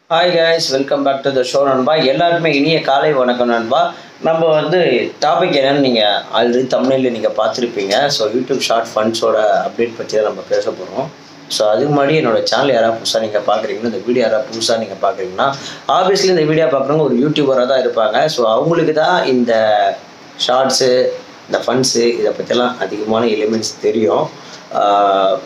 hi guys welcome back to the show நண்பா எல்லாருக்குமே இனிய காலை வணக்கம் நண்பா நம்ம வந்து டாபிக் என்னன்னு நீங்கள் ஆல்ரெடி தமிழில் நீங்கள் பார்த்துருப்பீங்க ஸோ யூடியூப் ஷார்ட் ஃபண்ட்ஸோட அப்டேட் பற்றி தான் நம்ம பேச போகிறோம் ஸோ அதுக்கு முன்னாடி என்னோட சேனல் யாராவது புதுசாக நீங்கள் பார்க்குறீங்கன்னா இந்த வீடியோ யாராவது புதுசாக நீங்கள் பார்க்குறீங்கன்னா ஆப்வியஸ்லி இந்த வீடியோ பார்க்குறவங்க ஒரு யூடியூபராக தான் இருப்பாங்க ஸோ அவங்களுக்கு தான் இந்த ஷார்ட்ஸு இந்த ஃபண்ட்ஸு இதை பற்றிலாம் அதிகமான எலிமெண்ட்ஸ் தெரியும் ஆஹ்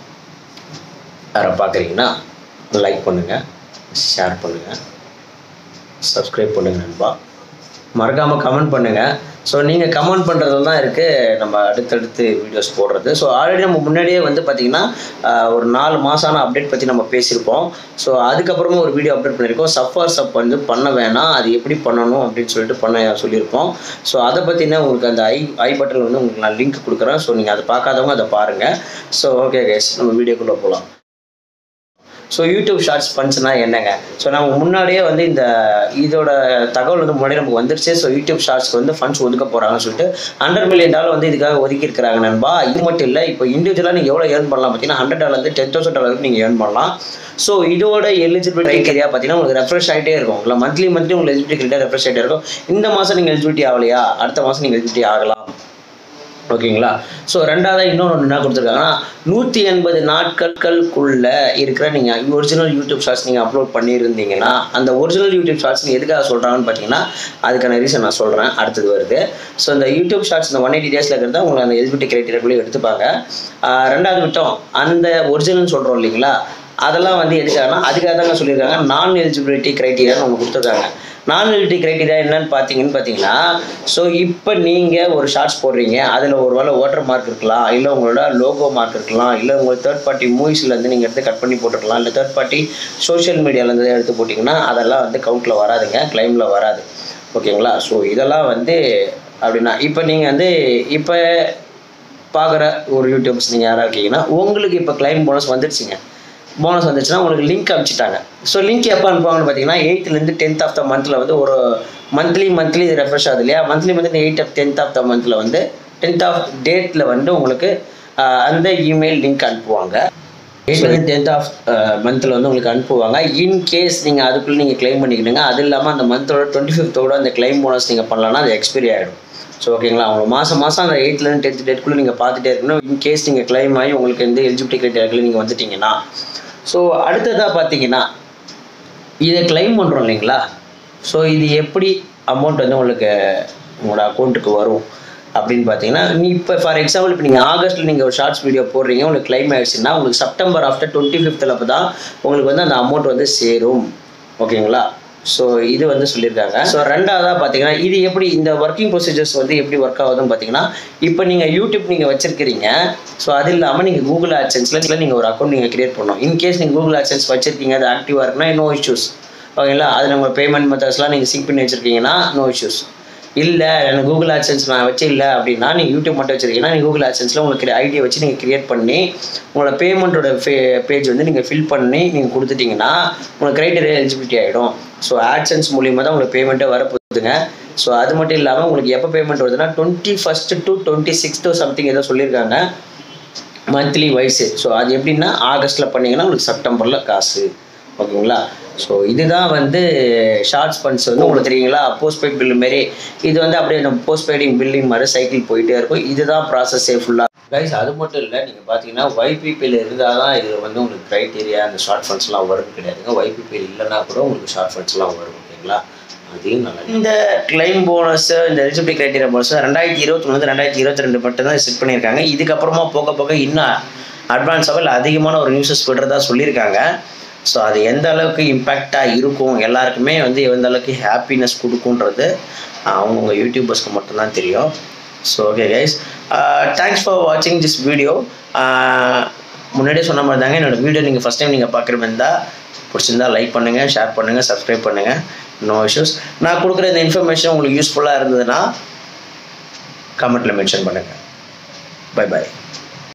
யாரை பார்க்குறீங்கன்னா லைக் பண்ணுங்கள் ஷேர் பண்ணுங்கள் சப்ஸ்கிரைப் பண்ணுங்கள் நண்பா மறக்காமல் கமெண்ட் பண்ணுங்கள் ஸோ நீங்கள் கமெண்ட் பண்ணுறதுல தான் இருக்குது நம்ம அடுத்தடுத்து வீடியோஸ் போடுறது ஸோ ஆல்ரெடி நம்ம முன்னாடியே வந்து பார்த்திங்கன்னா ஆஹ், ஒரு நாலு மாதமான அப்டேட் பற்றி நம்ம பேசியிருப்போம் ஸோ அதுக்கப்புறமா ஒரு வீடியோ அப்டேட் பண்ணியிருக்கோம் சஃபார் சப் வந்து பண்ண வேணாம் அது எப்படி பண்ணணும் அப்படின்னு சொல்லிட்டு பண்ண சொல்லியிருப்போம் ஸோ அதை பற்றின உங்களுக்கு அந்த ஐ ஐ பட்டன் வந்து உங்களுக்கு நான் லிங்க் கொடுக்குறேன் ஸோ நீங்கள் அதை பார்க்காதவங்க அதை பாருங்கள் ஸோ ஓகே கேஸ் நம்ம வீடியோக்குள்ளே போகலாம் ஸோ யூடியூப் ஷார்ட்ஸ் ஃபண்ட்ஸ்னா என்னங்க ஸோ நம்ம முன்னாடியே வந்து இந்த இதோட தகவல் வந்து முன்னாடியே நமக்கு வந்துருச்சு ஸோ யூடியூப் ஷார்ட்ஸ்க்கு வந்து ஃபண்ட்ஸ் ஒதுக்க போகிறாங்கன்னு சொல்லிட்டு ஹண்ட்ரட் மில்லியன் டாலர் வந்து இதுக்காக ஒதுக்கி இருக்கிறாங்க நண்பா இது மட்டும் இல்லை இப்போ இண்டிவிஜுவலாக நீங்கள் எவ்வளோ ஏர்ன் பண்ணலாம் பார்த்தீங்கன்னா ஹண்ட்ரட் டாலர் டென் தௌசண்ட் டாலருக்கு நீங்கள் ஏர்ன் பண்ணலாம் ஸோ இதோட எலிஜிபிலிட்டி க்ரைட்டீரியா பார்த்தீங்கன்னா உங்களுக்கு ரெஃப்ரெஷ் ஆகிட்டே இருக்கும் இல்லை மந்த்லி மந்த்லி உங்களுக்கு எலிஜிபிலிட்டி கிட்ட ரெஃப்ரெஷ் ஆகிட்டே இருக்கும் இந்த மாதம் நீங்கள் எலிஜிபிலிட்டி ஆகலையா அடுத்த மாதம் நீங்கள் எலிஜிபிலிட்டி ஆகலாம் ஓகேங்களா ஸோ ரெண்டாவது இன்னொன்று ஒன்று என்ன கொடுத்துருக்காங்கன்னா நூற்றி எண்பது நாட்களுக்குள்ள இருக்கிற நீங்கள் ஒரிஜினல் யூடியூப் ஷார்ட்ஸ் நீங்கள் அப்லோட் பண்ணியிருந்தீங்கன்னா அந்த ஒரிஜினல் யூடியூப் ஷார்ட்ஸ் எதுக்காக சொல்கிறாங்கன்னு பார்த்தீங்கன்னா அதுக்கான ரீசன் நான் சொல்கிறேன் அடுத்தது வருது ஸோ இந்த யூடியூப் ஷார்ட்ஸ் இந்த ஒன் எயிட்டி டேஸில் இருக்கிறத உங்களுக்கு அந்த எலிஜிபிலிட்டி கிரைட்டீரியாக்குள்ளே எடுத்துப்பாங்க ஆஹ் ரெண்டாவது விட்டம் அந்த ஒரிஜினல் சொல்கிறோம் இல்லைங்களா அதெல்லாம் வந்து எதுக்காகனா அதுக்காக தாங்க சொல்லியிருக்காங்க நான் எலிஜிபிலிட்டி க்ரைட்டீரியான்னு அவங்க கொடுத்துருக்காங்க நான் எலிஜிபிலிட்டி க்ரைட்டீரியா என்னன்னு பார்த்தீங்கன்னு பார்த்தீங்கன்னா ஸோ இப்போ நீங்கள் ஒரு ஷார்ட்ஸ் போடுறீங்க அதில் ஒரு வேளை வாட்டர் மார்க் இருக்கலாம் இல்லை உங்களோட லோகோ மார்க் இருக்கலாம் இல்லை உங்கள் தேர்ட் பார்ட்டி மூவிஸ்லேருந்து நீங்கள் எடுத்து கட் பண்ணி போட்டுருக்கலாம் இல்லை தேர்ட் பார்ட்டி சோஷியல் மீடியாலேருந்து எடுத்து போட்டிங்கன்னா அதெல்லாம் வந்து கவுண்டில் வராதுங்க கிளைமில் வராது ஓகேங்களா ஸோ இதெல்லாம் வந்து அப்படின்னா இப்போ நீங்கள் வந்து இப்போ பார்க்குற ஒரு யூடியூப்ஸ் நீங்கள் யாராக இருக்கீங்கன்னா உங்களுக்கு இப்போ கிளைம் போனஸ் வந்துடுச்சுங்க போனஸ் வந்துச்சுன்னா உங்களுக்கு லிங்க் அனுப்பிச்சிட்டாங்க ஸோ லிங்க் எப்போ அனுப்புவாங்கன்னு பார்த்தீங்கன்னா எயித்துலேருந்து டென்த் ஆஃப் த மந்தில் வந்து ஒரு மந்த்லி மந்த்லி இது ரெஃப்ரெஷ் ஆகுது இல்லையா monthly monthly eight of tenth of the மந்தில் வந்து டென்த் ஆஃப் டேட்டில் வந்து உங்களுக்கு ஆஹ், அந்த இமெயில் லிங்க் அனுப்புவாங்க எயிட்லேருந்து டென்த் ஆஃப் மந்தில் வந்து உங்களுக்கு அனுப்புவாங்க இன் கேஸ் நீங்கள் அதுக்குள்ளே நீங்கள் க்ளைம் பண்ணிக்கணுங்க அது இல்லாமல் அந்த மந்தோட டுவெண்ட்டி ஃபிஃப்த்தோட அந்த க்ளைம் போனஸ் நீங்கள் பண்ணலாம்னா அது எக்ஸ்பைரி ஆகிடும் ஸோ ஓகேங்களா அவங்க மாதம் மாதம் அந்த எயிட்லேருந்து டென்த் டேட்குள்ளே நீங்கள் பார்த்துட்டே இருக்கணும் இன் கேஸ் நீங்கள் க்ளைம் ஆகி உங்களுக்கு எந்த எலிஜிபிலிட்டி கிரைட்டீரியாக்குள்ளே நீங்கள் வந்துட்டீங்கன்னா ஸோ அடுத்ததாக பார்த்தீங்கன்னா இதை கிளைம் பண்ணுறோம் இல்லைங்களா ஸோ இது எப்படி அமௌண்ட் வந்து உங்களுக்கு உங்களோட அக்கௌண்ட்டுக்கு வரும் அப்படின்னு பார்த்தீங்கன்னா நீ இப்போ ஃபார் எக்ஸாம்பிள் இப்போ நீங்கள் ஆகஸ்ட்டில் நீங்கள் ஒரு ஷார்ட்ஸ் வீடியோ போடுறீங்க உங்களுக்கு கிளைம் ஆயிடுச்சுன்னா உங்களுக்கு செப்டம்பர் ஆஃப்டர் டுவெண்ட்டி ஃபிஃப்த்தில் அப்போ தான் உங்களுக்கு வந்து அந்த அமௌண்ட் வந்து சேரும் ஓகேங்களா ஸோ இது வந்து சொல்லியிருக்காங்க ஸோ ரெண்டாவதாக பார்த்தீங்கன்னா இது எப்படி இந்த ஒர்க்கிங் ப்ரொசீஜர்ஸ் வந்து எப்படி ஒர்க் ஆகுதுன்னு பார்த்தீங்கன்னா இப்போ நீங்கள் யூடியூப் நீங்கள் வச்சிருக்கிறீங்க ஸோ அது இல்லாமல் நீங்கள் கூகுள் ஆட்சன்ஸில் நீங்கள் ஒரு அக்கௌண்ட் நீங்கள் கிரியேட் பண்ணணும் இன்கேஸ் நீங்கள் கூகுள் ஆட்சன்ஸ் வச்சிருக்கீங்க அது ஆக்டிவாக இருக்குன்னா நோ இஷ்யூஸ் ஓகேங்களா அதில் உங்கள் பேமெண்ட் மெத்தட்ஸ்லாம் நீங்கள் சிங்க் பண்ணி வச்சிருக்கீங்கன்னா நோ இஷ்யூஸ் இல்லை எனக்கு கூகுள் ஆட்சன்ஸ் நான் வச்சு இல்லை அப்படின்னா நீங்கள் யூடியூப் மட்டும் வச்சிருக்கீங்கன்னா நீங்கள் கூகுள் ஆட்சன்ஸில் உங்களுக்கு ஐடியை வச்சு நீங்கள் கிரியேட் பண்ணி உங்களோட பேமெண்ட்டோட பேஜ் வந்து நீங்கள் ஃபில் பண்ணி நீங்கள் கொடுத்துட்டீங்கன்னா உங்களுக்கு கிரைட்டீரியா எலிஜிபிலிட்டி ஆகிடும் ஸோ ஆட்சன்ஸ் மூலியமாக தான் உங்களுக்கு பேமெண்ட்டே வரப்போகுதுங்க ஸோ அது மட்டும் இல்லாமல் உங்களுக்கு எப்போ பேமெண்ட் வருதுன்னா twenty first to twenty sixth something ஏதோ சொல்லியிருக்காங்க மந்த்லி வைஸு ஸோ அது எப்படின்னா ஆகஸ்ட்டில் பண்ணீங்கன்னா உங்களுக்கு செப்டம்பரில் காசு ஓகேங்களா ஸோ இதுதான் வந்து ஷார்ட்ஸ் ஃபண்ட்ஸ் வந்து உங்களுக்கு தெரியுங்களா போஸ்ட் பெய்ட் பில் மாரி இது வந்து அப்படியே நம்ம போஸ்ட் பெய்டிங் பில்லிங் மாதிரி சைக்கிள் போயிட்டே இருக்கும் இதுதான் ப்ராசஸே ஃபுல்லாக கைஸ் அது மட்டும் இல்லை நீங்கள் பார்த்தீங்கன்னா ஒய்பிபியில் இருந்தால் தான் இது வந்து உங்களுக்கு க்ரைட்டீரியா அந்த ஷார்ட் ஃபண்ட்ஸ்லாம் வரும் கிடையாதுங்க ஒய்பிபியில் இல்லைன்னா கூட உங்களுக்கு ஷார்ட் ஃபண்ட்ஸ்லாம் வரும் ஓகேங்களா அதையும் நல்லா இந்த கிளைம் போனஸ் இந்த எலிஜிபிலிட்டி கிரைட்டீரியா போனஸ் ரெண்டாயிரத்தி இருபத்தி ரெண்டாயிரத்தி இருபத்தி ரெண்டு மட்டும் தான் செட் பண்ணியிருக்காங்க இதுக்கப்புறமா போக போக இன்னும் அட்வான்ஸாக இல்லை அதிகமான ஒரு நியூஸஸ் விடுறதா சொல்லியிருக்காங்க ஸோ அது எந்த அளவுக்கு இம்பேக்டாக இருக்கும் எல்லாருக்குமே வந்து எந்த அளவுக்கு ஹாப்பினஸ் கொடுக்குன்றது அவங்கவுங்க யூடியூபர்ஸ்க்கு மட்டும்தான் தெரியும் so okay guys thanks for வாட்சிங் திஸ் வீடியோ முன்னாடியே சொன்ன மாதிரி தாங்க என்னோடய வீடியோ நீங்கள் ஃபஸ்ட் டைம் நீங்கள் பார்க்குற மாதிரி இருந்தால் பிடிச்சிருந்தா லைக் பண்ணுங்கள் ஷேர் பண்ணுங்கள் சப்ஸ்கிரைப் பண்ணுங்கள் நோ இஷ்யூஸ் நான் கொடுக்குற இந்த இன்ஃபர்மேஷன் உங்களுக்கு யூஸ்ஃபுல்லாக இருந்ததுன்னா கமெண்ட்டில் மென்ஷன் பண்ணுங்கள் பை பை